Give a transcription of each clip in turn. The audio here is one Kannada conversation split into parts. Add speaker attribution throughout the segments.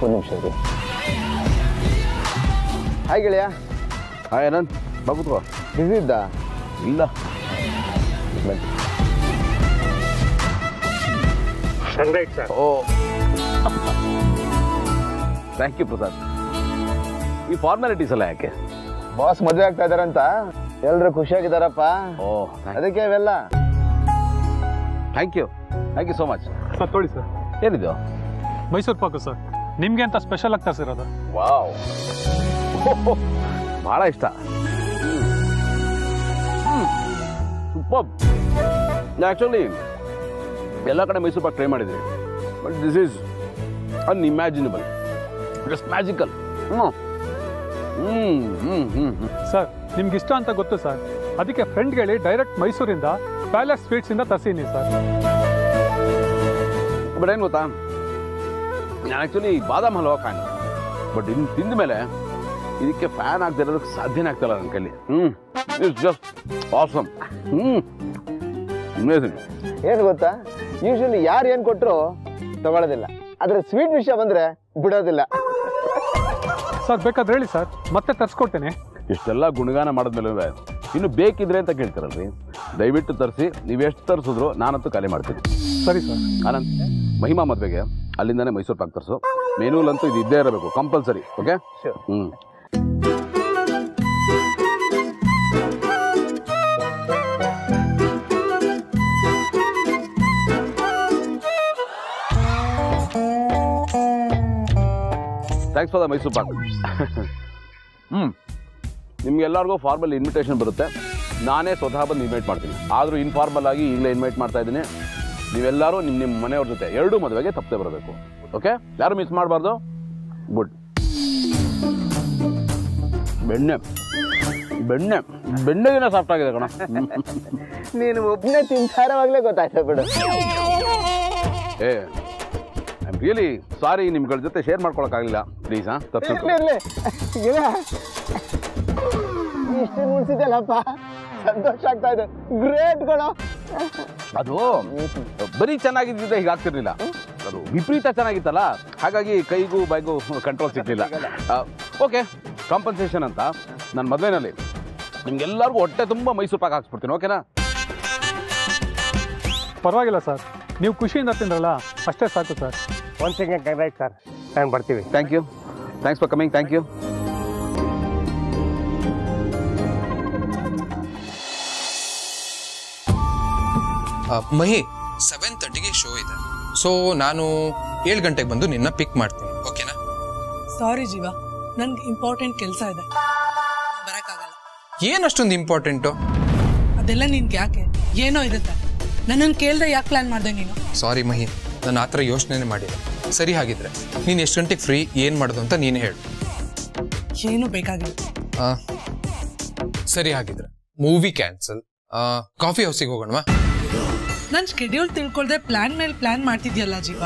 Speaker 1: ಒಂದು ನಿಮಿಷ ಇರಿ ಹಾಯ್ ಗೆಳೆಯ
Speaker 2: ಹಾಯ್ ಅನಂತ್ ಬಾ ಕೂತ್ಕೋ
Speaker 1: ಬಿಸಿ ಇದ್ದ
Speaker 2: ಇಲ್ಲ
Speaker 1: ಬನ್ನಿ
Speaker 2: ಓ ಥ್ಯಾಂಕ್ ಯು ಪ್ರಸಾದ್ ಈ ಫಾರ್ಮಾಲಿಟೀಸ್ ಎಲ್ಲ ಯಾಕೆ
Speaker 1: ಬಾಸ್ ಮದುವೆ ಆಗ್ತಾ ಇದಾರಂತ ಎಲ್ರು ಖುಷಿಯಾಗಿದ್ದಾರಪ್ಪ
Speaker 2: ಓ
Speaker 1: ಅದಕ್ಕೆ ಇವೆಲ್ಲ
Speaker 2: thank you thank you so much
Speaker 3: sir ತೊಳಿ ಸರ್
Speaker 2: ಏನಿದು
Speaker 3: ಮೈಸೂರು ಪಾಕು ಸರ್ ನಿಮ್ಗೆ ಅಂತ ಸ್ಪೆಷಲ್ ಆಗಿ ತರಿಸಿರೋದು
Speaker 2: ವಾವ್ ಭಾಳ ಇಷ್ಟ ಸೂಪರ್ ಆ್ಯಕ್ಚುಲಿ ಎಲ್ಲ ಕಡೆ ಮೈಸೂರು ಪಾಕ್ ಟ್ರೈ ಮಾಡಿದ್ವಿ but this is unimaginable it's magical ಹ್ಞೂ ಹ್ಞೂ ಹ್ಞೂ ಹ್ಞೂ ಹ್ಞೂ
Speaker 3: ಸರ್ ನಿಮ್ಗೆ ಇಷ್ಟ ಅಂತ ಗೊತ್ತು ಸರ್ ಅದಕ್ಕೆ ಫ್ರೆಂಡ್ ಹೇಳಿ ಡೈರೆಕ್ಟ್ ಮೈಸೂರಿಂದ ಪ್ಯಾಲೇಸ್ ಸ್ವೀಟ್ಸ್ ಇಂದ ತರ್ಸೀನಿ ಸರ್
Speaker 2: ಬಟ್ ಏನು ಗೊತ್ತಾ ನಾನು ಆ್ಯಕ್ಚುಲಿ ಬಾದಾಮ್ ಹಲ್ವಾ ಫ್ಯಾನ್ ಬಟ್ ಇನ್ನು ತಿಂದ ಮೇಲೆ ಇದಕ್ಕೆ ಫ್ಯಾನ್ ಆಗದಿರೋದಕ್ಕೆ ಸಾಧ್ಯನೇ ಆಗ್ತಿಲ್ಲ ನನ್ನ ಕೈಲಿ ಹ್ಞೂ ಇಟ್ಸ್ ಜಸ್ಟ್ ಆಸಮ್ ಹ್ಞೂ ಅಮೇಸಿಂಗ್
Speaker 1: ಏನು ಗೊತ್ತಾ ಯೂಶಲಿ ಯಾರು ಏನು ಕೊಟ್ಟರು ತಗೊಳ್ಳೋದಿಲ್ಲ ಆದ್ರೆ ಸ್ವೀಟ್ ವಿಷಯ ಬಂದ್ರೆ ಬಿಡೋದಿಲ್ಲ
Speaker 3: ಸರ್ ಬೇಕಾದ್ರೆ ಹೇಳಿ ಸರ್ ಮತ್ತೆ ತರಿಸ್ಕೊಡ್ತೇನೆ
Speaker 2: ಇಷ್ಟೆಲ್ಲ ಗುಣಗಾನ ಮಾಡಿದ್ಮೇಲೆ ಇನ್ನು ಬೇಕಿದ್ರೆ ಅಂತ ಕೇಳ್ತಾರಲ್ರಿ ದಯವಿಟ್ಟು ತರಿಸಿ ನೀವು ಎಷ್ಟು ತರಿಸಿದ್ರು ನಾನಂತೂ ಖಾಲಿ ಮಾಡ್ತೀನಿ
Speaker 3: ಸರಿ ಸರ್
Speaker 2: ಆನಂದ್ ಮಹಿಮಾ ಮದುವೆಗೆ ಅಲ್ಲಿಂದಾನೆ ಮೈಸೂರು ಪಾಕ್ ತರಿಸು ಮೆನೂಲಂತೂ ಇದು ಇದ್ದೇ ಇರಬೇಕು ಕಂಪಲ್ಸರಿ ಓಕೆ
Speaker 1: Sure.
Speaker 2: ಹ್ಞೂ thanks for the Mysore pak ಹ್ಞೂ ನಿಮ್ಗೆಲ್ಲರಿಗೂ ಫಾರ್ಮಲ್ ಇನ್ವಿಟೇಷನ್ ಬರುತ್ತೆ ನಾನೇ ಸ್ವತಃ ಬಂದು ಇನ್ವೈಟ್ ಮಾಡ್ತೀನಿ ಆದರೂ ಇನ್ಫಾರ್ಮಲ್ ಆಗಿ ಈಗಲೇ ಇನ್ವೈಟ್ ಮಾಡ್ತಾ ಇದ್ದೀನಿ ನೀವೆಲ್ಲರೂ ನಿಮ್ಮ ನಿಮ್ಮ ಮನೆಯವ್ರ ಜೊತೆ ಎರಡೂ ಮದುವೆಗೆ ತಪ್ಪದೆ ಬರಬೇಕು ಓಕೆ ಯಾರು ಮಿಸ್ ಮಾಡಬಾರ್ದು ಗುಡ್ ಬೆಣ್ಣೆ ಬೆಣ್ಣೆ ಬೆಣ್ಣೆಗಿನ ಸಾಫ್ಟ್ ಆಗಿದೆ ಕಣ
Speaker 1: ನೀನು ಒಬ್ಬನೇ ತಿಂತಾರವಾಗ್ಲೇ ಗೊತ್ತಾಯ್ತು ಬಿಡು
Speaker 2: ಏ ಐ ಆಮ್ ರಿಯಲಿ ಸಾರಿ ನಿಮ್ಗಳ ಜೊತೆ ಶೇರ್ ಮಾಡ್ಕೊಳಕ್ಕಾಗಲಿಲ್ಲ ಪ್ಲೀಸ್ ಹಾಂ ತಪ್ಪು
Speaker 1: ಇರ್ಲಿ, ಇರ್ಲಿ. ಗೆಳೆಯ, ಇಷ್ಟು ಮುಡ್ಸಿದ್ಯಲ್ಲಪ್ಪ ಸಂತೋಷ ಆಗ್ತಾ ಇದೆ ಗ್ರೇಟ್ ಕಣೋ
Speaker 2: ಅದು ಬರೀ ಚೆನ್ನಾಗಿದ್ದಿದ್ರೆ ಹೀಗಾಗ್ತಿರ್ಲಿಲ್ಲ ಅದು ವಿಪರೀತ ಚೆನ್ನಾಗಿತ್ತಲ್ಲ ಹಾಗಾಗಿ ಕೈಗೂ ಬಾಯ್ಗೂ ಕಂಟ್ರೋಲ್ ಸಿಗ್ಲಿಲ್ಲ ಓಕೆ ಕಾಂಪನ್ಸೇಷನ್ ಅಂತ ನನ್ನ ಮದುವೆನಲ್ಲಿ ನಿಮ್ಗೆಲ್ಲರಿಗೂ ಹೊಟ್ಟೆ ತುಂಬ ಮೈಸೂರು ಪಾಕ್ ಹಾಕ್ಸ್ಬಿಡ್ತೀನಿ ಓಕೆನಾ
Speaker 3: ಪರವಾಗಿಲ್ಲ ಸರ್ ನೀವು ಖುಷಿಯಿಂದ ತಿಂದ್ರಲ್ಲ ಅಷ್ಟೇ ಸಾಕು ಸರ್
Speaker 4: ಒಂದು ಸೆಕೆಂಡ್ ರೈಟ್ ಸರ್ ಟೈಮ್ ಬರ್ತೀವಿ
Speaker 2: thank you thanks for coming thank you
Speaker 5: ಆ, ಮಹಿ ಸೆವೆನ್ ತರ್ಟಿಗೆ ಶೋ ಇದೆ ಸೊ ನಾನು ಏಳು ಗಂಟೆಗೆ ಬಂದು ನಿನ್ನ ಪಿಕ್ ಮಾಡ್ತೀನಿ ಓಕೆನಾ
Speaker 6: ಸಾರಿ ಜೀವ ನನ್ಗೆ ಇಂಪಾರ್ಟೆಂಟ್ ಕೆಲಸ ಇದೆ ಬರಕ್ಕಾಗಲ್ಲ
Speaker 5: ಏನು ಅಷ್ಟೊಂದು ಇಂಪಾರ್ಟೆಂಟು
Speaker 6: ಅದೆಲ್ಲ ನಿನ್ಗೆ ಯಾಕೆ ಏನೋ ಇರುತ್ತೆ ನನ್ನನ್ನು ಕೇಳ್ದೆ ಯಾಕೆ ಪ್ಲಾನ್ ಮಾಡಿದೆ ನೀನು
Speaker 5: ಸಾರಿ ಮಹಿ ನಾನು ಆ ಥರ ಯೋಚನೆ ಮಾಡಿದೆ ಸರಿ ಹಾಗಿದ್ರೆ ನೀನು ಎಷ್ಟು ಗಂಟೆಗೆ ಫ್ರೀ ಏನು ಮಾಡೋದು ಅಂತ ನೀನು ಹೇಳು
Speaker 6: ಏನು ಬೇಕಾಗಿಲ್ಲ
Speaker 5: ಆ, ಸರಿ ಹಾಗಿದ್ರೆ ಮೂವಿ ಕ್ಯಾನ್ಸಲ್ ಕಾಫಿ ಹೌಸಿಗೆ ಹೋಗೋಣವಾ
Speaker 6: ನನ್ನ ಶೆಡ್ಯೂಲ್ ತಿಳ್ಕೊಳ್ದೆ ಪ್ಲಾನ್ ಮೇಲೆ ಪ್ಲಾನ್ ಮಾಡ್ತಿದ್ಯಲ್ಲ ಜೀವ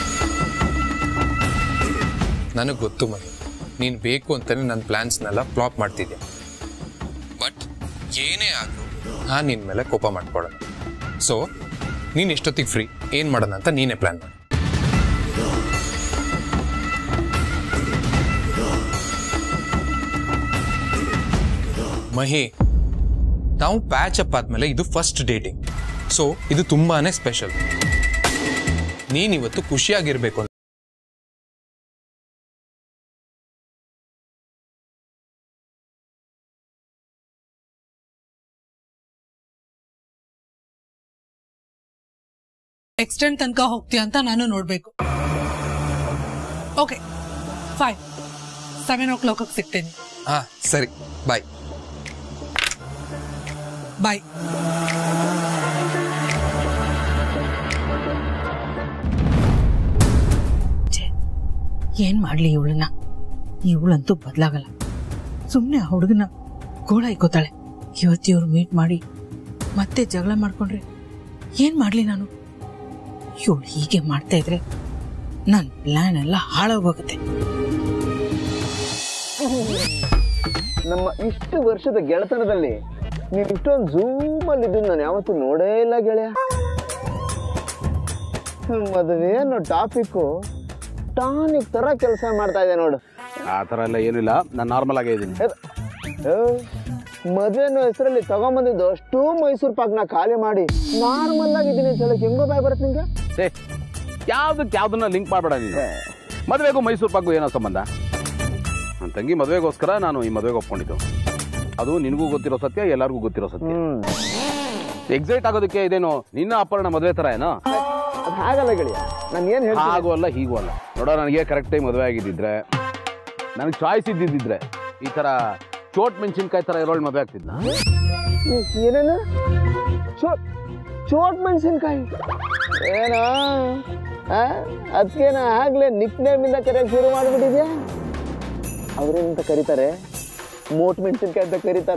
Speaker 5: ನನಗೆ ಗೊತ್ತು ಮಹಿ ನೀನು ಬೇಕು ಅಂತಲೇ ನನ್ನ ಪ್ಲ್ಯಾನ್ಸ್ನೆಲ್ಲ ಫ್ಲಾಪ್ ಮಾಡ್ತಿದ್ದೆ ಬಟ್ ಏನೇ ಆಗಲಿ ನಾನು ನಿನ್ನ ಮೇಲೆ ಕೋಪ ಮಾಡ್ಕೊಳ್ಳೋಣ ಸೊ ನೀನು ಎಷ್ಟೊತ್ತಿಗೆ ಫ್ರೀ ಏನು ಮಾಡೋಣ ಅಂತ ನೀನೇ ಪ್ಲ್ಯಾನ್ ಮಾಡಿ ಮಹಿ ನಾವು ಪ್ಯಾಚ್ ಅಪ್ ಆದ್ಮೇಲೆ ಇದು ಫಸ್ಟ್ ಡೇಟಿಂಗ್ ಸೊ ಇದು ತುಂಬಾನೇ ಸ್ಪೆಷಲ್ ನೀನಿವತ್ತು ಖುಷಿಯಾಗಿರ್ಬೇಕು ಅಂತ
Speaker 6: ಎಕ್ಸ್ಟೆಂಡ್ ತನಕ ಹೋಗ್ತೀಯ ಅಂತ ನಾನು ನೋಡ್ಬೇಕು okay fine seven o'clock ಸಿಗ್ತೇನೆ
Speaker 5: ಹಾ ಸರಿ ಬಾಯ್
Speaker 6: ಬಾಯ್
Speaker 7: ಏನ್ ಮಾಡ್ಲಿ ಇವಳನ್ನ ಇವಳಂತೂ ಬದಲಾಗಲ್ಲ ಸುಮ್ಮನೆ ಆ ಹುಡುಗನ ಗೋಳ ಇಕ್ಕೋತಾಳೆ ಇವತ್ತು ಇವ್ರು ಮೀಟ್ ಮಾಡಿ ಮತ್ತೆ ಜಗಳ ಮಾಡ್ಕೊಂಡ್ರೆ ಏನ್ ಮಾಡ್ಲಿ ನಾನು ಇವಳು ಹೀಗೆ ಮಾಡ್ತಾ ಇದ್ರೆ ನನ್ನ ಪ್ಲಾನ್ ಎಲ್ಲ ಹಾಳಾಗೋಗುತ್ತೆ
Speaker 1: ನಮ್ಮ ಇಷ್ಟು ವರ್ಷದ ಗೆಳೆತನದಲ್ಲಿ ನೀನು ಇಷ್ಟೊಂದು ಝೂಮ್ ಅಲ್ಲಿ ಇದ್ದು ನಾನು ಯಾವತ್ತೂ ನೋಡೇ ಇಲ್ಲ ಗೆಳೆಯ ಮದುವೆ ಅನ್ನೋ ಟಾಪಿಕ್ಕು ಟಾನಿಕ್ ತರ ಕೆಲಸ ಮಾಡ್ತಾ ಇದೆ ನೋಡು
Speaker 2: ಆ ಥರ ಎಲ್ಲ ಏನಿಲ್ಲ ನಾನು ನಾರ್ಮಲ್ ಆಗೇ ಇದ್ದೀನಿ
Speaker 1: ಮದುವೆ ಅನ್ನೋ ಹೆಸರಲ್ಲಿ ತಗೊಂಬಂದಿದ್ದು ಅಷ್ಟು ಮೈಸೂರು ಪಾಕ್ನ ಖಾಲಿ ಮಾಡಿ ನಾರ್ಮಲ್ ಆಗಿದ್ದೀನಿ ಅಂತ ಹೇಳಕ್ ಹೆಂಗೋ ಬಾಯ್ ಬರುತ್ತೆ ನಿಂಗೆ
Speaker 2: ಏ ಯಾವ್ದಕ್ಕೆ ಯಾವ್ದನ್ನ ಲಿಂಕ್ ಮಾಡಬೇಡ ನೀನು ಮದುವೆಗೂ ಮೈಸೂರು ಪಾಕು ಏನೋ ಸಂಬಂಧ ನನ್ನ ತಂಗಿ ಮದುವೆಗೋಸ್ಕರ ನಾನು ಈ ಮದುವೆಗೆ ಒಪ್ಕೊಂಡಿದ್ದು ಅದು ನಿನಗೂ ಗೊತ್ತಿರೋ ಸತ್ಯ ಎಲ್ಲರಿಗೂ ಗೊತ್ತಿರೋ ಸತ್ಯ
Speaker 1: ಹ್ಮ್
Speaker 2: ಎಕ್ಸೈಟ್ ಆಗೋದಕ್ಕೆ ಇದೇನು ನಿನ್ನ ಅಪರ್ಣ ಮದುವೆ ಥರ ಏನೋ
Speaker 1: ಅದು ಹಾಗಲ್ಲ ಗೆಳೆಯ ನಾನು ಏನು ಹೇಳ್ತೀನಿ
Speaker 2: ಹಾಗೂ ಅಲ್ಲ ಹೀಗೂ ಅಲ್ಲ ನೋಡೋ ನನಗೆ ಕರೆಕ್ಟ್ ಟೈಮ್ ಮದುವೆ ಆಗಿದ್ದಿದ್ರೆ ನನಗೆ ಚಾಯ್ಸ್ ಇದ್ದಿದ್ದಿದ್ರೆ ಈ ಥರ ಚೋಟ್ ಮೆಣಸಿನ್ಕಾಯಿ ಥರ ಇರೋಳು ಮದುವೆ ಆಗ್ತಿದ್ನ
Speaker 1: ಏ- ಏನೇನು ಚೋಟ್ ಚೋಟ್ ಮೆಣಸಿನ್ಕಾಯಿ ಏನೋ ಅದಕ್ಕೇನ ಆಗ್ಲೇ ನಿಕ್ ನೇಮಿಂದ ಕರೆಯಕ್ಕೆ ಶುರು ಮಾಡಿಬಿಟ್ಟಿದ್ಯಾ ಅವ್ರೇನಂತ ಕರೀತಾರೆ ಮೋಟ್ ಮೆಣಸಿನ್ಕಾಯಿ ಅಂತ ಕರೀತಾರ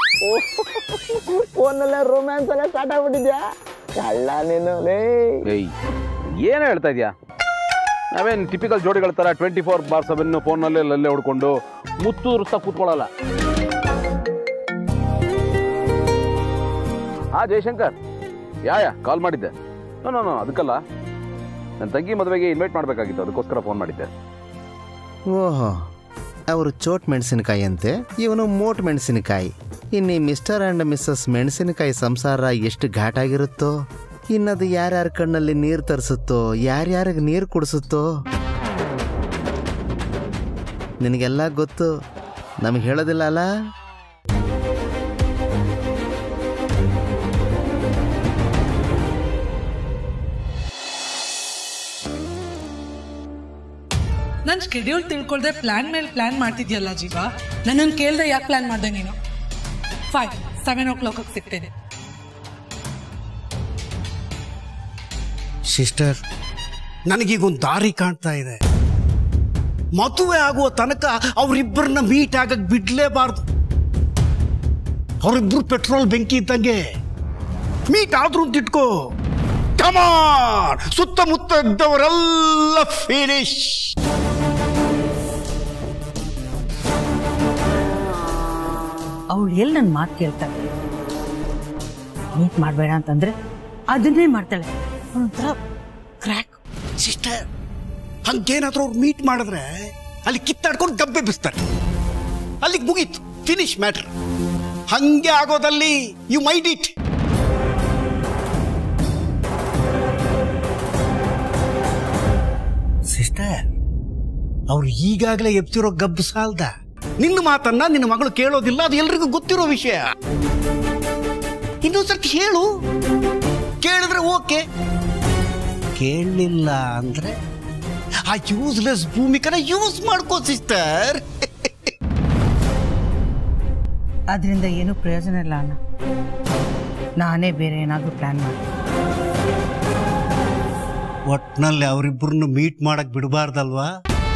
Speaker 1: ಫೋನಲ್ಲೇ ರೊಮ್ಯಾನ್ಸ್ ಎಲ್ಲ ಸ್ಟಾರ್ಟ್ ಆಗ್ಬಿಟ್ಟಿದ್ಯಾ ಕಳ್ಳ ನೀನು ಲೇ
Speaker 2: ಏಯ್ ಏನು ಹೇಳ್ತಾ ಇದೆಯಾ ನಾವೇನು ಟಿಪಿಕಲ್ ಜೋಡಿಗಳ ಥರ ಟ್ವೆಂಟಿ ಫೋರ್ ಬಾರ್ ಸೆವೆನ್ ಫೋನಲ್ಲೇ ಅಲ್ಲೇ ಹೊಡ್ಕೊಂಡು ಮುತ್ತು ಉರ್ಸ್ತಾ ಕೂತ್ಕೊಳ್ಳಲ್ಲ ಹಾ ಜಯಶಂಕರ್ ಯಾ ಯಾ ಕಾಲ್ ಮಾಡಿದ್ದೆ ನೋ ನೋ ನೋ ಅದಕ್ಕಲ್ಲ ನನ್ನ ತಂಗಿ ಮದುವೆಗೆ ಇನ್ವೈಟ್ ಮಾಡಬೇಕಾಗಿತ್ತು ಅದಕ್ಕೋಸ್ಕರ ಫೋನ್ ಮಾಡಿದ್ದೆ
Speaker 8: ಓಹೋ ಅವರು ಚೋಟ್ ಮೆಣಸಿನಕಾಯಿ ಅಂತೆ ಇವನು ಮೋಟ್ ಮೆಣಸಿನಕಾಯಿ ಇನ್ನು ಈ ಮಿಸ್ಟರ್ ಆ್ಯಂಡ್ ಮಿಸ್ಸಸ್ ಮೆಣಸಿನಕಾಯಿ ಸಂಸಾರ ಎಷ್ಟು ಘಾಟಾಗಿರುತ್ತೋ ಇನ್ನದು ಯಾರ್ಯಾರ ಕಣ್ಣಲ್ಲಿ ನೀರು ತರಿಸುತ್ತೋ ಯಾರ್ಯಾರಿಗೆ ನೀರು ಕುಡಿಸುತ್ತೋ ನಿನಗೆಲ್ಲ ಗೊತ್ತು ನಮಗೆ ಹೇಳೋದಿಲ್ಲ ಅಲ್ಲ
Speaker 6: ನನ್ನ ಶೆಡ್ಯೂಲ್ ತಿಳ್ಕೊಳ್ದೆ ಪ್ಲಾನ್ ಮೇಲೆ ಪ್ಲಾನ್ ಮಾಡ್ತಿದ್ಯಲ್ಲ ಜೀವ ನನ್ನನ್ನು ಕೇಳ್ದೆ ಯಾಕೆ ಪ್ಲಾನ್ ಮಾಡ್ದೆ ನೀನು five seven o'clock sister
Speaker 9: ಸಿಸ್ಟರ್ ನನಗೀಗೊಂದು ದಾರಿ ಕಾಣ್ತಾ ಇದೆ ಮದುವೆ ಆಗುವ ತನಕ ಅವರಿಬ್ಬರನ್ನ ಮೀಟ್ ಆಗಕ್ ಬಿಡ್ಲೇಬಾರ್ದು ಅವರಿಬ್ರು ಪೆಟ್ರೋಲ್ ಬೆಂಕಿ ಇದ್ದಂಗೆ ಮೀಟ್ ಆದ್ರೂ ಅಂತ ಇಟ್ಕೋ ಕಮಾನ್ ಸುತ್ತಮುತ್ತ ಇದ್ದವರೆಲ್ಲ ಫಿನಿಶ್
Speaker 7: ಅವಳು ಎಲ್ಲಿ ನನ್ನ ಮಾತು ಕೇಳ್ತಾಳೆ ಮೀಟ್ ಮಾಡಬೇಡ ಅಂತಂದ್ರೆ ಅದನ್ನೇ ಮಾಡ್ತಾಳೆ ಅವಳೊಂಥರ ಕ್ರ್ಯಾಕ್
Speaker 9: ಸಿಸ್ಟರ್ ಹಂಗೇನಾದ್ರೂ ಅವ್ರು ಮೀಟ್ ಮಾಡಿದ್ರೆ ಅಲ್ಲಿ ಕಿತ್ತಾಡ್ಕೊಂಡು ಡಬ್ಬೆ ಬಿಸ್ತಾರೆ ಅಲ್ಲಿಗೆ ಮುಗೀತು ಫಿನಿಶ್ ಮ್ಯಾಟ್ರ್ ಹಂಗೆ ಆಗೋದಲ್ಲಿ ಯು ಮೈಂಡ್ ಇಟ್ ಸಿಸ್ಟರ್ ಅವ್ರು ಈಗಾಗಲೇ ಎಪ್ತಿರೋ ಗಬ್ಬು ಸಾಲ್ದ ನಿನ್ನ ಮಾತನ್ನ ನಿನ್ನ ಮಗಳು ಕೇಳೋದಿಲ್ಲ ಅದು ಎಲ್ರಿಗೂ ಗೊತ್ತಿರೋ ವಿಷಯ ಇನ್ನೊಂದ್ಸರ್ತಿ ಹೇಳು ಕೇಳಿದ್ರೆ ಓಕೆ ಕೇಳಲಿಲ್ಲ ಅಂದ್ರೆ ಆ ಯೂಸ್ಲೆಸ್ ಭೂಮಿಕನ ಯೂಸ್ ಮಾಡ್ಕೋ ಸಿಸ್ಟರ್
Speaker 7: ಅದರಿಂದ ಏನೂ ಪ್ರಯೋಜನ ಇಲ್ಲ ಅಣ್ಣ ನಾನೇ ಬೇರೆ ಏನಾದರೂ ಪ್ಲಾನ್ ಮಾಡಿ
Speaker 9: ಒಟ್ನಲ್ಲಿ ಅವರಿಬ್ಬರನ್ನು ಮೀಟ್ ಮಾಡಕ್ ಬಿಡಬಾರ್ದಲ್ವಾ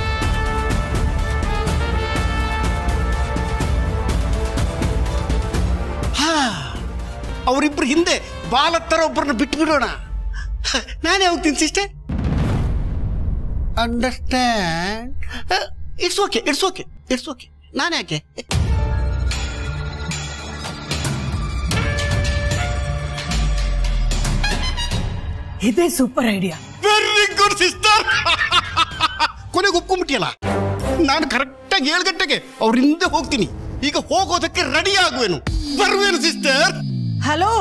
Speaker 9: ಹಾ ಅವರಿಬ್ರು ಹಿಂದೆ ಬಾಲತ್ತರ ಒಬ್ಬರನ್ನ ಬಿಟ್ಬಿಡೋಣ ಹ, ನಾನೇ ಹೋಗ್ತೀನಿ sister understand it's okay it's okay it's okay ನಾನು ಯಾಕೆ
Speaker 7: ಇದೇ super idea
Speaker 9: very good sister ಕೊನೆಗೆ ಒಪ್ಕೊಂಡ್ಬಿಟ್ಟಿಯಲ್ಲ ನಾನು ಕರೆಕ್ಟಾಗಿ ಏಳು ಗಂಟೆಗೆ ಅವ್ರ ಹಿಂದೆ ಹೋಗ್ತೀನಿ ಈಗ ಹೋಗೋದಕ್ಕೆ ರೆಡಿ ಆಗುವೆನು ಬರುವೇನು ಸಿಸ್ಟರ್
Speaker 7: ಹಲೋ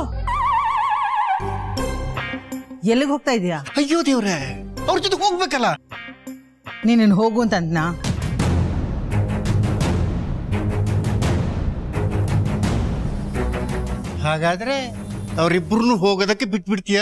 Speaker 7: ಎಲ್ಲಿಗೆ ಹೋಗ್ತಾ ಇದೀಯಾ
Speaker 9: ಅಯ್ಯೋ ದೇವ್ರೆ ಅವ್ರ ಜೊತೆ ಹೋಗ್ಬೇಕಲ್ಲ
Speaker 7: ನೀನು ಹೋಗು ಅಂತ ಅಂದ್ನಾ
Speaker 9: ಹಾಗಾದ್ರೆ ಅವರಿಬ್ಬರನ್ನು ಹೋಗೋದಕ್ಕೆ ಬಿಟ್ಬಿಡ್ತೀಯ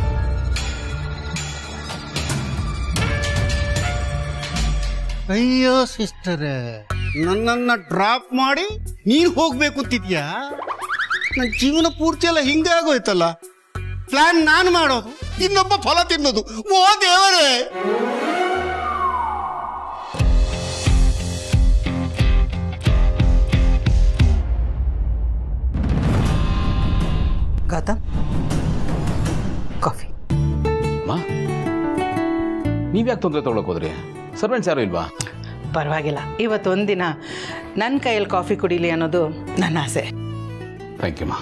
Speaker 9: ಅಯ್ಯೋ ಸಿಸ್ಟರ್ ನನ್ನನ್ನ ಡ್ರಾಪ್ ಮಾಡಿ ನೀನು ಹೋಗ್ಬೇಕು ಅಂತಿದ್ಯಾ ನನ್ನ ಜೀವನ ಪೂರ್ತಿ ಎಲ್ಲ ಹಿಂಗೆ ಆಗೋಯ್ತಲ್ಲ ಪ್ಲಾನ್ ನಾನು ಮಾಡೋದು ಇನ್ನೊಬ್ಬ ಫಲ ತಿನ್ನೋದು ಓ ದೇವರೇ
Speaker 7: ಗೌತಮ್ ಕಾಫಿ
Speaker 2: ಮಾ ನೀವ್ಯಾಕೆ ತೊಂದರೆ ತೊಗೊಳಕ್ ಹೋದ್ರಿ ಸರ್ವೆಂಟ್ಸ್ ಯಾರು ಇಲ್ವಾ
Speaker 7: ಪರವಾಗಿಲ್ಲ ಇವತ್ತೊಂದಿನ ನನ್ನ ಕೈಯಲ್ಲಿ ಕಾಫಿ ಕುಡೀಲಿ ಅನ್ನೋದು ನನ್ನ ಆಸೆ
Speaker 2: ಥ್ಯಾಂಕ್ ಯು ಮಾ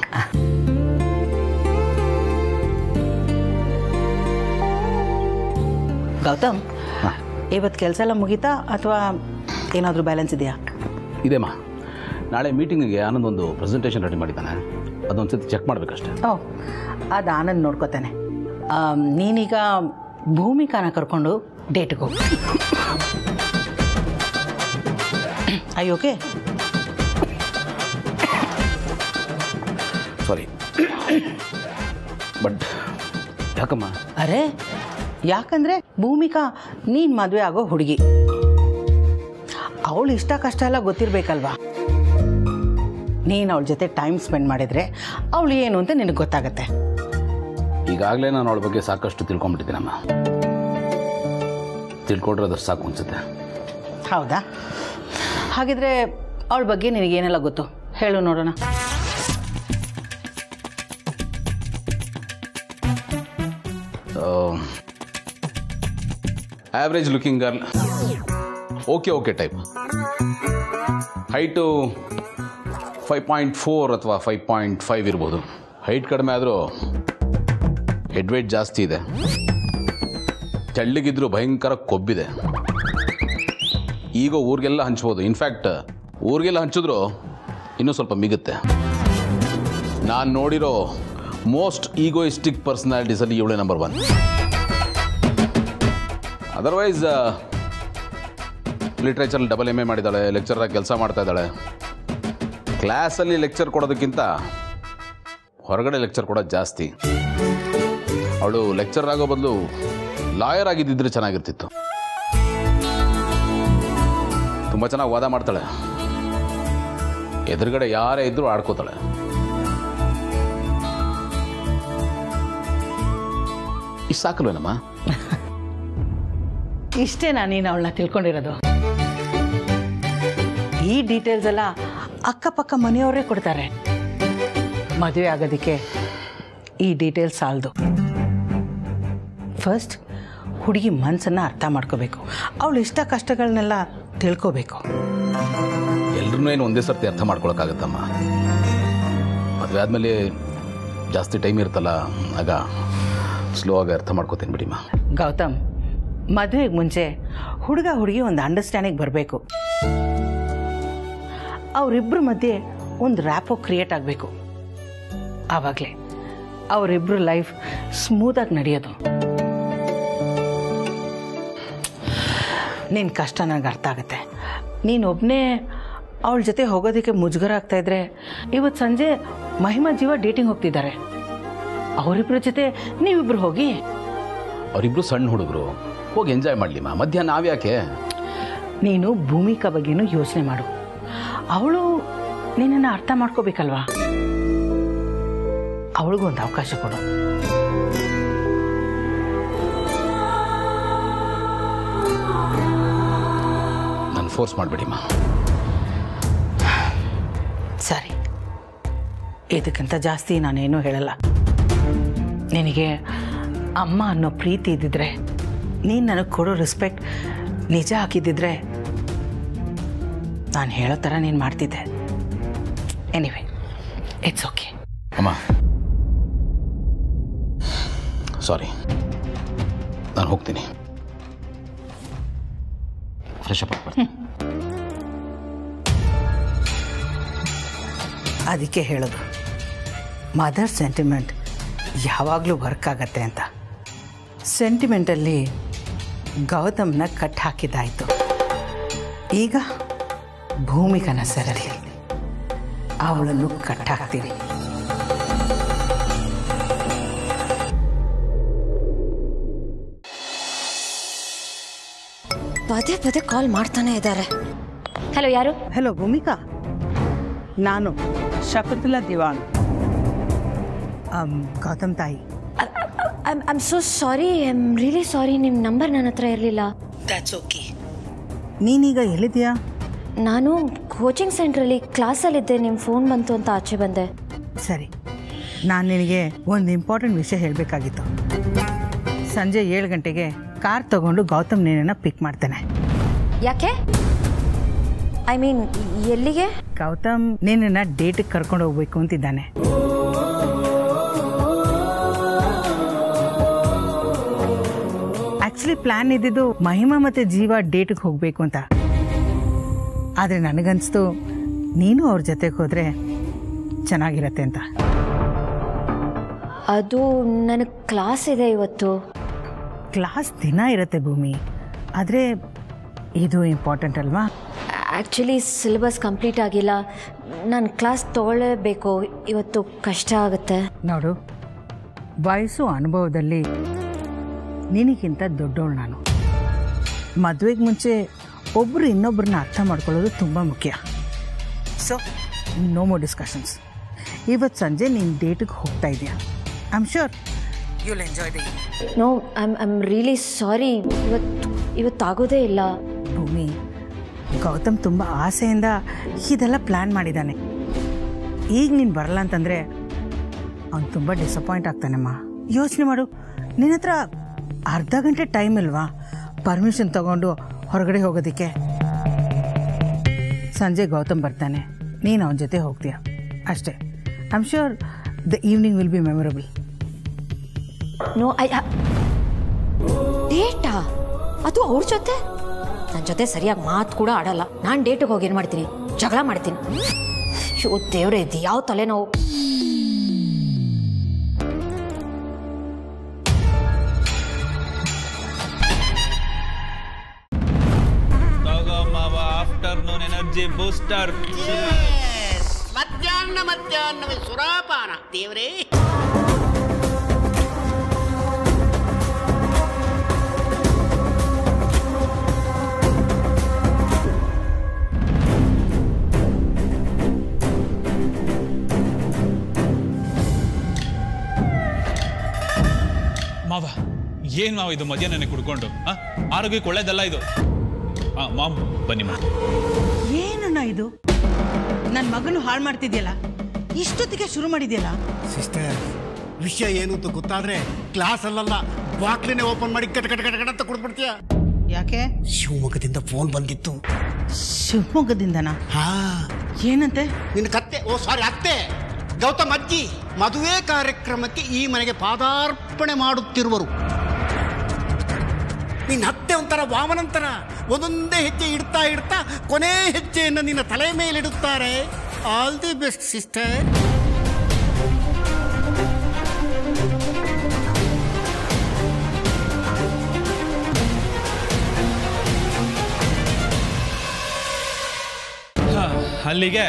Speaker 7: ಗೌತಮ್ ಇವತ್ತು ಕೆಲಸ ಎಲ್ಲ ಮುಗೀತಾ ಅಥವಾ ಏನಾದರೂ ಬ್ಯಾಲೆನ್ಸ್ ಇದೆಯಾ
Speaker 2: ಇದೆಮ್ಮ ನಾಳೆ ಮೀಟಿಂಗಿಗೆ ಆನಂದ್ ಒಂದು ಪ್ರೆಸೆಂಟೇಷನ್ ರೆಡಿ ಮಾಡಿದ್ದಾನೆ ಅದೊಂದು ಸತಿ ಚೆಕ್ ಮಾಡಬೇಕಷ್ಟೆ
Speaker 7: ಓ ಅದು ಆನಂದ್ ನೋಡ್ಕೋತಾನೆ ಆಮ್, ನೀನೀಗ ಭೂಮಿಕಾನ ಕರ್ಕೊಂಡು ಡೇಟ್ಗೆ ಹೋಗು ಐ ಓಕೆ
Speaker 2: ಸಾರಿ ಬಟ್ ಯಾಕಮ್ಮ
Speaker 7: ಅರೆ ಯಾಕಂದ್ರೆ ಭೂಮಿಕಾ ನೀನು ಮದುವೆ ಆಗೋ ಹುಡುಗಿ ಅವಳು ಇಷ್ಟ ಕಷ್ಟ ಎಲ್ಲ ಗೊತ್ತಿರಬೇಕಲ್ವಾ ನೀನು ಅವಳ ಜೊತೆ ಟೈಮ್ ಸ್ಪೆಂಡ್ ಮಾಡಿದರೆ ಅವಳು ಏನು ಅಂತ ನಿನಗೆ ಗೊತ್ತಾಗತ್ತೆ
Speaker 2: ಈಗಾಗಲೇ ನಾನು ಅವಳ ಬಗ್ಗೆ ಸಾಕಷ್ಟು ತಿಳ್ಕೊಂಬಿಟ್ಟಿದ್ದೀನಮ್ಮ ತಿಳ್ಕೊಂಡ್ರೆ ಅದ್ರ ಸಾಕು ಅನ್ಸುತ್ತೆ
Speaker 7: ಹೌದಾ ಹಾಗಿದ್ರೆ ಅವಳ ಬಗ್ಗೆ ನಿನಗೇನೆಲ್ಲ ಗೊತ್ತು ಹೇಳು ನೋಡೋಣ
Speaker 2: average looking girl okay okay type height five point four ಅಥವಾ ಫೈವ್ ಪಾಯಿಂಟ್ ಫೈವ್ ಇರ್ಬೋದು ಹೈಟ್ ಕಡಿಮೆ ಆದರೂ ಹೆಡ್ ವೇಟ್ ಜಾಸ್ತಿ ಇದೆ ತೆಳ್ಳಗಿದ್ರು ಭಯಂಕರ ಕೊಬ್ಬಿದೆ ಈಗ ಊರಿಗೆಲ್ಲ ಹಂಚ್ಬೋದು ಇನ್ಫ್ಯಾಕ್ಟ್ ಊರಿಗೆಲ್ಲ ಹಂಚಿದ್ರು ಇನ್ನೂ ಸ್ವಲ್ಪ ಮಿಗುತ್ತೆ ನಾನು ನೋಡಿರೋ ಮೋಸ್ಟ್ ಈಗೋಯಿಸ್ಟಿಕ್ ಪರ್ಸನಾಲಿಟೀಸಲ್ಲಿ ಇವಳೇ number one otherwise literature double M A ಮಾಡಿದ್ದಾಳೆ ಲೆಕ್ಚರಾಗಿ ಕೆಲಸ ಮಾಡ್ತಾ ಇದ್ದಾಳೆ ಕ್ಲಾಸಲ್ಲಿ ಲೆಕ್ಚರ್ ಕೊಡೋದಕ್ಕಿಂತ ಹೊರಗಡೆ ಲೆಕ್ಚರ್ ಕೊಡೋದು ಜಾಸ್ತಿ ಅವಳು ಲೆಕ್ಚರ್ ಆಗೋ ಬದಲು ಲಾಯರ್ ಆಗಿದ್ದಿದ್ರೆ ಚೆನ್ನಾಗಿರ್ತಿತ್ತು ತುಂಬ ಚೆನ್ನಾಗಿ ವಾದ ಮಾಡ್ತಾಳೆ ಎದುರುಗಡೆ ಯಾರೇ ಇದ್ರೂ ಆಡ್ಕೋತಾಳೆ ಇಷ್ಟು ಸಾಕಲ್ವೇನಮ್ಮ
Speaker 7: ಇಷ್ಟೇನಾ ನೀನು ಅವಳನ್ನ ತಿಳ್ಕೊಂಡಿರೋದು ಈ ಡೀಟೇಲ್ಸ್ ಎಲ್ಲ ಅಕ್ಕಪಕ್ಕ ಮನೆಯವರೇ ಕೊಡ್ತಾರೆ ಮದುವೆ ಆಗೋದಕ್ಕೆ ಈ ಡೀಟೇಲ್ಸ್ ಸಾಲದು ಫಸ್ಟ್ ಹುಡುಗಿ ಮನಸ್ಸನ್ನು ಅರ್ಥ ಮಾಡ್ಕೋಬೇಕು ಅವಳು ಇಷ್ಟ ಕಷ್ಟಗಳನ್ನೆಲ್ಲ ತಿಳ್ಕೋಬೇಕು
Speaker 2: ಎಲ್ರೂ ಏನು ಒಂದೇ ಸರ್ತಿ ಅರ್ಥ ಮಾಡ್ಕೊಳಕ್ಕಾಗತ್ತಮ್ಮ ಮದುವೆ ಆದಮೇಲೆ ಜಾಸ್ತಿ ಟೈಮ್ ಇರುತ್ತಲ್ಲ ಆಗ ಸ್ಲೋ ಆಗಿ ಅರ್ಥ ಮಾಡ್ಕೋತೀನಿ ಬಿಡಿಮ್ಮ
Speaker 7: ಗೌತಮ್ ಮದುವೆಗೆ ಮುಂಚೆ ಹುಡುಗ ಹುಡುಗಿ ಒಂದು ಅಂಡರ್ಸ್ಟ್ಯಾಂಡಿಂಗ್ ಬರಬೇಕು ಅವರಿಬ್ಬರ ಮಧ್ಯೆ ಒಂದು ರ್ಯಾಪೋ ಕ್ರಿಯೇಟ್ ಆಗಬೇಕು ಆವಾಗಲೇ ಅವರಿಬ್ಬರು ಲೈಫ್ ಸ್ಮೂತಾಗಿ ನಡೆಯೋದು ನಿನ್ನ ಕಷ್ಟ ನನಗೆ ಅರ್ಥ ಆಗುತ್ತೆ ನೀನೊಬ್ಬನೇ ಅವಳ ಜೊತೆ ಹೋಗೋದಕ್ಕೆ ಮುಜುಗರ ಆಗ್ತಾ ಇದ್ರೆ ಇವತ್ತು ಸಂಜೆ ಮಹಿಮಾ ಜೀವ ಡೇಟಿಂಗ್ ಹೋಗ್ತಿದ್ದಾರೆ ಅವರಿಬ್ಬರ ಜೊತೆ ನೀವಿಬ್ರು ಹೋಗಿ
Speaker 2: ಅವರಿಬ್ರು ಸಣ್ಣ ಹುಡುಗರು ಹೋಗಿ ಎಂಜಾಯ್ ಮಾಡಲಿಮ್ಮ ಮಧ್ಯಾಹ್ನ ನಾವ್ಯಾಕೆ
Speaker 7: ನೀನು ಭೂಮಿಕಾ ಬಗ್ಗೆನೂ ಯೋಚನೆ ಮಾಡು ಅವಳು ನಿನ್ನನ್ನು ಅರ್ಥ ಮಾಡ್ಕೋಬೇಕಲ್ವಾ ಅವಳಿಗೂ ಒಂದು ಅವಕಾಶ ಕೊಡು
Speaker 2: ನಾನು ಫೋರ್ಸ್ ಮಾಡಿಬಿಡಿಮ್ಮ
Speaker 7: ಸರಿ ಇದಕ್ಕಿಂತ ಜಾಸ್ತಿ ನಾನೇನೂ ಹೇಳಲ್ಲ ನಿನಗೆ ಅಮ್ಮ ಅನ್ನೋ ಪ್ರೀತಿ ಇದ್ದಿದ್ರೆ ನೀನು ನನಗೆ ಕೊಡೋ ರೆಸ್ಪೆಕ್ಟ್ ನಿಜ ಹಾಕಿದ್ದಿದ್ರೆ ನಾನು ಹೇಳೋ ಥರ ನೀನು ಮಾಡ್ತಿದ್ದೆ ಎನಿವೆ ಇಟ್ಸ್ ಓಕೆ
Speaker 2: ಅಮ್ಮ ಸಾರಿ ನಾನು ಹೋಗ್ತೀನಿ ಫ್ರೆಶ್ ಅಪ್ ಆಗ್ಬಾರ್ದು
Speaker 7: ಅದಕ್ಕೆ ಹೇಳೋದು ಮದರ್ ಸೆಂಟಿಮೆಂಟ್ ಯಾವಾಗಲೂ ವರ್ಕ್ ಆಗತ್ತೆ ಅಂತ ಸೆಂಟಿಮೆಂಟಲ್ಲಿ ಗೌತಮ್ನ ಕಟ್ ಹಾಕಿದ್ದಾಯಿತು ಈಗ ಭೂಮಿಕನ ಸರಳಿ ಅವಳನ್ನು ಕಟ್ ಹಾಕ್ತೀವಿ
Speaker 10: ಪದೇ ಪದೇ ಕಾಲ್ ಮಾಡ್ತಾನೆ ಇದ್ದಾರೆ ಹಲೋ ಯಾರು
Speaker 7: ಹಲೋ ಭೂಮಿಕಾ ನಾನು ಶಕುಂತಲಾ ದಿವಾನ್ ಅಮ್, ಗೌತಮ್ ತಾಯಿ
Speaker 10: I am so sorry I am really sorry ನಿಮ್ಮ ನಂಬರ್ ನನ್ನ ಹತ್ರ ಇರಲಿಲ್ಲ
Speaker 7: ದ್ಯಾಟ್ಸ್ ಓಕೆ ನೀನೀಗ ಎಲ್ಲಿದೆಯಾ
Speaker 10: ನಾನು ಕೋಚಿಂಗ್ ಸೆಂಟ್ರಲ್ಲಿ ಕ್ಲಾಸಲ್ಲಿದ್ದೆ ನಿಮ್ಮ ಫೋನ್ ಬಂತು ಅಂತ ಆಚೆ ಬಂದೆ
Speaker 7: ಸರಿ ನಾನು ನಿನಗೆ ಒಂದು ಇಂಪಾರ್ಟೆಂಟ್ ವಿಷಯ ಹೇಳಬೇಕಾಗಿತ್ತು ಸಂಜೆ ಏಳು ಗಂಟೆಗೆ ಕಾರ್ ತಗೊಂಡು ಗೌತಮ್ ನೀನನ್ನು ಪಿಕ್ ಮಾಡ್ತೇನೆ
Speaker 10: ಯಾಕೆ ಐ ಮೀನ್ ಎಲ್ಲಿಗೆ
Speaker 7: ಗೌತಮ್ ನಿನ್ನನ್ನು ಡೇಟಿಗೆ ಕರ್ಕೊಂಡು ಹೋಗ್ಬೇಕು ಅಂತಿದ್ದಾನೆ ಆ್ಯಕ್ಚುಲಿ ಪ್ಲಾನ್ ಇದ್ದಿದ್ದು ಮಹಿಮಾ ಮತ್ತೆ ಜೀವ ಡೇಟಿಗೆ ಹೋಗ್ಬೇಕು ಅಂತ ಆದ್ರೆ ನನಗನ್ಸ್ತು ನೀನು ಅವ್ರ ಜೊತೆಗೆ ಹೋದ್ರೆ ಚೆನ್ನಾಗಿರತ್ತೆ ಅಂತ
Speaker 10: ಅದು ನನಗೆ ಕ್ಲಾಸ್ ಇದೆ ಇವತ್ತು
Speaker 7: ಕ್ಲಾಸ್ ದಿನ ಇರುತ್ತೆ ಭೂಮಿ ಆದರೆ ಇದು ಇಂಪಾರ್ಟೆಂಟ್ ಅಲ್ವಾ
Speaker 10: ಆ್ಯಕ್ಚುಲಿ ಸಿಲೆಬಸ್ ಕಂಪ್ಲೀಟ್ ಆಗಿಲ್ಲ ನಾನು ಕ್ಲಾಸ್ ತೊಗೊಳ್ಳೇಬೇಕು ಇವತ್ತು ಕಷ್ಟ ಆಗುತ್ತೆ
Speaker 7: ನೋಡು ವಯಸ್ಸು ಅನುಭವದಲ್ಲಿ ನಿನಗಿಂತ ದೊಡ್ಡವಳು ನಾನು ಮದುವೆಗೆ ಮುಂಚೆ ಒಬ್ಬರು ಇನ್ನೊಬ್ಬರನ್ನ ಅರ್ಥ ಮಾಡ್ಕೊಳ್ಳೋದು ತುಂಬ ಮುಖ್ಯ ಸೊ ನೋ ಮೋ ಡಿಸ್ಕಷನ್ಸ್ ಇವತ್ತು ಸಂಜೆ ನೀನು ಡೇಟಿಗೆ ಹೋಗ್ತಾ ಇದೆಯಾ I am sure you'll enjoy the
Speaker 10: no I'm I'm really sorry ಇವತ್ತು ಇವತ್ತಾಗೋದೇ ಇಲ್ಲ
Speaker 7: ಭೂಮಿ ಗೌತಮ್ ತುಂಬ ಆಸೆಯಿಂದ ಇದೆಲ್ಲ ಪ್ಲ್ಯಾನ್ ಮಾಡಿದ್ದಾನೆ ಈಗ ನೀನು ಬರಲ್ಲ ಅಂತಂದರೆ ಅವ್ನು ತುಂಬ ಡಿಸಪಾಯಿಂಟ್ ಆಗ್ತಾನಮ್ಮ ಯೋಚನೆ ಮಾಡು ನಿನ್ನ ಹತ್ರ ಅರ್ಧ ಗಂಟೆ ಟೈಮ್ ಇಲ್ವಾ ಪರ್ಮಿಷನ್ ತಗೊಂಡು ಹೊರಗಡೆ ಹೋಗೋದಕ್ಕೆ ಸಂಜೆ ಗೌತಮ್ ಬರ್ತಾನೆ ನೀನು ಅವನ ಜೊತೆ ಹೋಗ್ತೀಯ ಅಷ್ಟೇ I am sure the evening will be memorable
Speaker 10: no I ಡೇಟಾ ಅದು ಅವ್ರ ಜೊತೆ ನನ್ನ ಜೊತೆ ಸರಿಯಾಗಿ ಮಾತು ಕೂಡ ಆಡಲ್ಲ ನಾನು ಡೇಟಿಗೆ ಹೋಗಿ ಏನು ಮಾಡ್ತೀನಿ ಜಗಳ ಮಾಡ್ತೀನಿ ಶೋ ದೇವ್ರೆ ಇದು ಯಾವ ತಲೆನೋವು
Speaker 11: ತಗೋಮವ ಆಫ್ಟರ್ನೂನ್ ಎನರ್ಜಿ ಬೂಸ್ಟರ್
Speaker 9: ಮಧ್ಯಾಹ್ನ ಮಧ್ಯಾಹ್ನವೇ ಸುರಾಪಾನ ದೇವರೇ
Speaker 11: ಮಾವ ಏನ್ ಮಾವ ಇದು ಮಧ್ಯಾಹ್ನ ಕುಡ್ಕೊಂಡು ಆ? ಆರೋಗ್ಯಕ್ಕೆ ಒಳ್ಳೇದಲ್ಲ ಇದು ಆ, ಮಾಮ್ ಬನ್ನಿ ಮಾವ
Speaker 7: ಏನಣ್ಣ ಇದು ನನ್ನ ಮಗನು ಹಾಳು ಮಾಡ್ತಿದ್ಯಲ್ಲ ಇಷ್ಟೊತ್ತಿಗೆ ಶುರು ಮಾಡಿದ್ಯಲ್ಲ
Speaker 9: ಸಿಸ್ಟರ್ ವಿಷಯ ಏನು ಅಂತ ಗೊತ್ತಾದ್ರೆ ಕ್ಲಾಸ್ ಅಲ್ಲಲ್ಲ ಬಾಟ್ಲಿನೇ ಓಪನ್ ಮಾಡಿ ಕಟ್ ಕಟ್ ಕಟ್ ಕಟ್ ಅಂತ ಕೊಡ್ಬಿಡ್ತೀಯ
Speaker 7: ಯಾಕೆ
Speaker 9: ಶಿವಮೊಗ್ಗದಿಂದ ಫೋನ್ ಬಂದಿತ್ತು
Speaker 7: ಶಿವಮೊಗ್ಗದಿಂದನಾ
Speaker 9: ಹಾ
Speaker 7: ಏನಂತೆ
Speaker 9: ನಿನ್ನ ಕತ್ತೆ ಓ ಸಾರಿ ಅತ್ತೆ ಗೌತಮ್ ಅಜ್ಜಿ ಮದುವೆ ಕಾರ್ಯಕ್ರಮಕ್ಕೆ ಈ ಮನೆಗೆ ಪಾದಾರ್ಪಣೆ ಮಾಡುತ್ತಿರುವರು ನಿನ್ನ ಅತ್ತೆ ಒಂಥರ ವಾಮನಂತರ ಒಂದೊಂದೇ ಹೆಜ್ಜೆ ಇಡ್ತಾ ಇಡ್ತಾ ಕೊನೆ ಹೆಜ್ಜೆಯನ್ನು ನಿನ್ನ ತಲೆ ಮೇಲಿಡುತ್ತಾರೆ ಆಲ್ ದಿ ಬೆಸ್ಟ್ ಸಿಸ್ಟರ್
Speaker 11: ಹಾ, ಅಲ್ಲಿಗೆ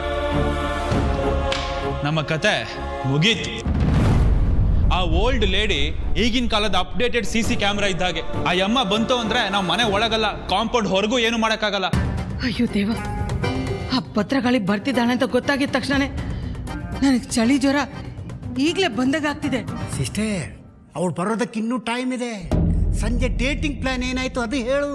Speaker 11: ನಮ್ಮ ಕತೆ ಮುಗೀತು ಆ ಓಲ್ಡ್ ಲೇಡಿ ಈಗಿನ ಕಾಲದ ಅಪ್ಡೇಟೆಡ್ ಸಿ ಸಿ ಕ್ಯಾಮ್ರಾ ಇದ್ದಾಗೆ ಆ ಯಮ್ಮ ಬಂತು ಅಂದ್ರೆ ನಾವು ಮನೆ ಒಳಗಲ್ಲ ಕಾಂಪೌಂಡ್ ಹೊರಗೂ ಏನು ಮಾಡೋಕ್ಕಾಗಲ್ಲ
Speaker 7: ಅಯ್ಯೋ ದೇವ ಆ ಭದ್ರಗಾಳಿ ಬರ್ತಿದ್ದಾಳೆ ಅಂತ ಗೊತ್ತಾಗಿದ ತಕ್ಷಣನೇ ನನಗೆ ಚಳಿ ಜ್ವರ ಈಗಲೇ ಬಂದಾಗ ಆಗ್ತಿದೆ
Speaker 9: ಸಿಸ್ಟರ್ ಅವಳು ಬರೋದಕ್ಕೆ ಇನ್ನೂ ಟೈಮ್ ಇದೆ ಸಂಜೆ ಡೇಟಿಂಗ್ ಪ್ಲಾನ್ ಏನಾಯ್ತು ಅದು ಹೇಳು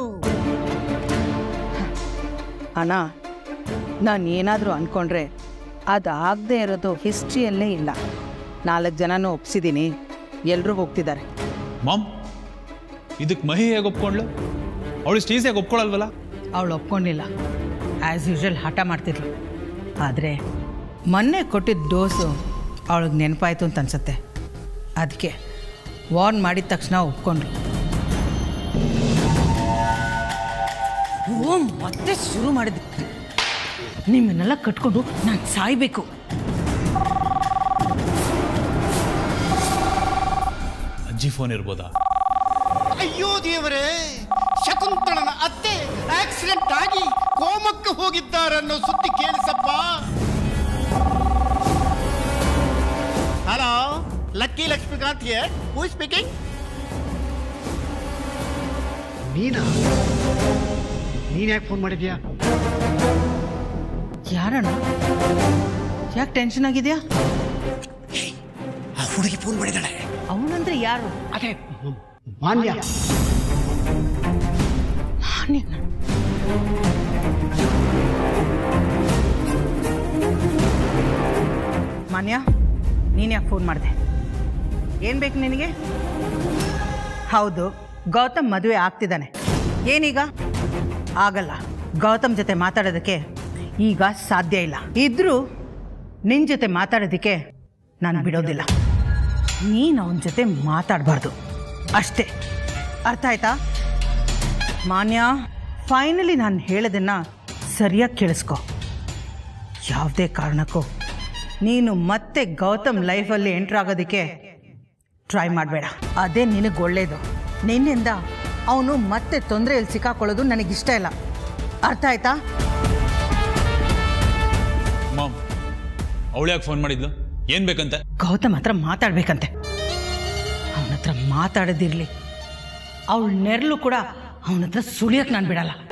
Speaker 7: ಅಣ್ಣ ನಾನು ಏನಾದರೂ ಅಂದ್ಕೊಂಡ್ರೆ ಅದು ಆಗದೆ ಇರೋದು ಹಿಸ್ಟ್ರಿಯಲ್ಲೇ ಇಲ್ಲ ನಾಲ್ಕು ಜನನೂ ಒಪ್ಸಿದ್ದೀನಿ ಎಲ್ಲರೂ ಹೋಗ್ತಿದ್ದಾರೆ
Speaker 11: ಮಾಮ್ ಇದಕ್ಕೆ ಮಹಿ ಹೇಗೆ ಒಪ್ಕೊಂಡ್ಲು ಅವಳು ಇಷ್ಟು ಈಸಿಯಾಗಿ ಒಪ್ಕೊಳ್ಳಲ್ವಲ್ಲ
Speaker 7: ಅವಳು ಒಪ್ಕೊಂಡಿಲ್ಲ ಆ್ಯಸ್ ಯೂಶುವಲ್ ಹಠ ಮಾಡ್ತಿದ್ಲು ಆದರೆ ಮೊನ್ನೆ ಕೊಟ್ಟಿದ್ದ ಡೋಸು ಅವಳಿಗೆ ನೆನಪಾಯ್ತು ಅಂತ ಅನ್ಸುತ್ತೆ ಅದಕ್ಕೆ ವಾರ್ನ್ ಮಾಡಿದ ತಕ್ಷಣ ಒಪ್ಕೊಂಡ್ರು ಓ ಮತ್ತೆ ಶುರು ಮಾಡಿದ್ವಿ ನಿಮ್ಮನ್ನೆಲ್ಲ ಕಟ್ಕೊಂಡು ನಾನು ಸಾಯ್ಬೇಕು
Speaker 11: ಅಜ್ಜಿ ಫೋನ್ ಇರ್ಬೋದಾ
Speaker 9: ಅಯ್ಯೋ ದೇವರೇ ಶಕುಂತಳನ ಅತ್ತೆ ಆಕ್ಸಿಡೆಂಟ್ ಆಗಿ ಕೋಮಕ್ಕೆ ಹೋಗಿದ್ದಾರೆ ಅನ್ನೋ ಸುದ್ದಿ ಕೇಳಿಸಪ್ಪ hello Lucky Lakshmikanth here who speaking ನೀನಾ ನೀನ್ ಯಾಕೆ ಫೋನ್ ಮಾಡಿದ್ಯಾ
Speaker 7: ಯಾರಣ್ಣ ಯಾಕೆ ಟೆನ್ಷನ್ ಆಗಿದೆಯಾ
Speaker 9: ಆ ಹುಡುಗಿ ಫೋನ್ ಮಾಡಿದಾಳೆ
Speaker 7: ಅವನಂದ್ರೆ ಯಾರು
Speaker 9: ಅದೇ ಮಾನ್ಯ
Speaker 7: ನಾನೇನ ಮಾನ್ಯ ನೀನು ಯಾಕೆ ಫೋನ್ ಮಾಡಿದೆ ಏನು ಬೇಕು ನಿನಗೆ ಹೌದು ಗೌತಮ್ ಮದುವೆ ಆಗ್ತಿದ್ದಾನೆ ಏನೀಗ ಆಗಲ್ಲ ಗೌತಮ್ ಜೊತೆ ಮಾತಾಡೋದಕ್ಕೆ ಈಗ ಸಾಧ್ಯ ಇಲ್ಲ ಇದ್ರೂ ನಿನ್ನ ಜೊತೆ ಮಾತಾಡೋದಕ್ಕೆ ನಾನು ಬಿಡೋದಿಲ್ಲ ನೀನು ಅವನ ಜೊತೆ ಮಾತಾಡಬಾರ್ದು ಅಷ್ಟೇ ಅರ್ಥ ಆಯ್ತಾ ಮಾನ್ಯ ಫೈನಲಿ ನಾನು ಹೇಳೋದನ್ನ ಸರಿಯಾಗಿ ಕೇಳಿಸ್ಕೊ ಯಾವುದೇ ಕಾರಣಕ್ಕೂ ನೀನು ಮತ್ತೆ ಗೌತಮ್ ಲೈಫಲ್ಲಿ ಎಂಟ್ರ್ ಆಗೋದಕ್ಕೆ ಟ್ರೈ ಮಾಡಬೇಡ ಅದೇ ನಿನಗೆ ಒಳ್ಳೇದು ನಿನ್ನಿಂದ ಅವನು ಮತ್ತೆ ತೊಂದರೆಯಲ್ಲಿ ಸಿಕ್ಕಾಕೊಳ್ಳೋದು ನನಗಿಷ್ಟ ಇಲ್ಲ ಅರ್ಥ ಆಯ್ತಾ
Speaker 11: ಮಾಮ್ ಅವಳು ಯಾಕೆ ಫೋನ್ ಮಾಡಿದ್ಲು ಏನ್ ಬೇಕಂತೆ
Speaker 7: ಗೌತಮ್ ಹತ್ರ ಮಾತಾಡ್ಬೇಕಂತೆ ಅವನ ಹತ್ರ ಮಾತಾಡೋದಿರ್ಲಿ ಅವಳ ನೆರಳು ಕೂಡ ಅವನ ಹತ್ರ ಸುಳಿಯಕ್ಕೆ ನಾನು ಬಿಡಲ್ಲ